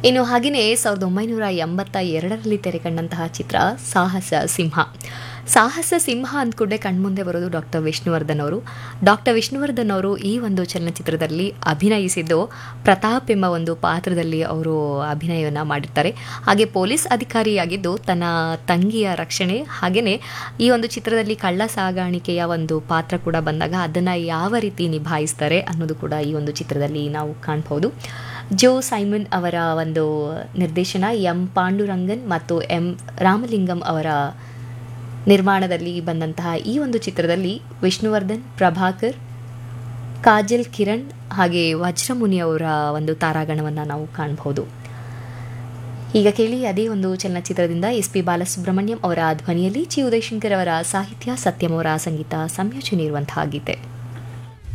ಇನ್ನು ಹಾಗೆಯೇ ಸಾವಿರದ ಒಂಬೈನೂರ ಎಂಬತ್ತ ಎರಡರಲ್ಲಿ ತೆರೆ ಕಂಡಂತಹ ಚಿತ್ರ ಸಾಹಸ ಸಿಂಹ ಸಾಹಸ ಸಿಂಹ ಅಂದ್ಕೊಂಡೆ ಕಣ್ಮುಂದೆ ಬರೋದು ಡಾಕ್ಟರ್ ವಿಷ್ಣುವರ್ಧನ್ ಅವರು ಡಾಕ್ಟರ್ ವಿಷ್ಣುವರ್ಧನ್ ಅವರು ಈ ಒಂದು ಚಲನಚಿತ್ರದಲ್ಲಿ ಅಭಿನಯಿಸಿದ್ದು ಪ್ರತಾಪ್ ಎಂಬ ಒಂದು ಪಾತ್ರದಲ್ಲಿ ಅವರು ಅಭಿನಯವನ್ನು ಮಾಡಿರ್ತಾರೆ ಹಾಗೆ ಪೊಲೀಸ್ ಅಧಿಕಾರಿಯಾಗಿದ್ದು ತನ್ನ ತಂಗಿಯ ರಕ್ಷಣೆ ಹಾಗೆಯೇ ಈ ಒಂದು ಚಿತ್ರದಲ್ಲಿ ಕಳ್ಳ ಸಾಗಾಣಿಕೆಯ ಒಂದು ಪಾತ್ರ ಕೂಡ ಬಂದಾಗ ಅದನ್ನು ಯಾವ ರೀತಿ ನಿಭಾಯಿಸ್ತಾರೆ ಅನ್ನೋದು ಕೂಡ ಈ ಒಂದು ಚಿತ್ರದಲ್ಲಿ ನಾವು ಕಾಣಬಹುದು ಜೋ ಸೈಮನ್ ಅವರ ಒಂದು ನಿರ್ದೇಶನ ಎಂ ಪಾಂಡುರಂಗನ್ ಮತ್ತು ಎಂ ರಾಮಲಿಂಗಂ ಅವರ ನಿರ್ಮಾಣದಲ್ಲಿ ಬಂದಂತಹ ಈ ಒಂದು ಚಿತ್ರದಲ್ಲಿ ವಿಷ್ಣುವರ್ಧನ್ ಪ್ರಭಾಕರ್ ಕಾಜಲ್ ಕಿರಣ್ ಹಾಗೆ ವಜ್ರಮುನಿ ಅವರ ಒಂದು ತಾರಾಗಣವನ್ನು ನಾವು ಕಾಣಬಹುದು ಈಗ ಕೇಳಿ ಅದೇ ಒಂದು ಚಲನಚಿತ್ರದಿಂದ ಎಸ್ ಪಿ ಬಾಲಸುಬ್ರಹ್ಮಣ್ಯಂ ಅವರ ಧ್ವನಿಯಲ್ಲಿ ಚಿ ಉದಯಶಂಕರ್ ಅವರ ಸಾಹಿತ್ಯ ಸತ್ಯಂ ಅವರ ಸಂಗೀತ ಸಂಯೋಜನೆ ಇರುವಂತಹ ಗೀತೆ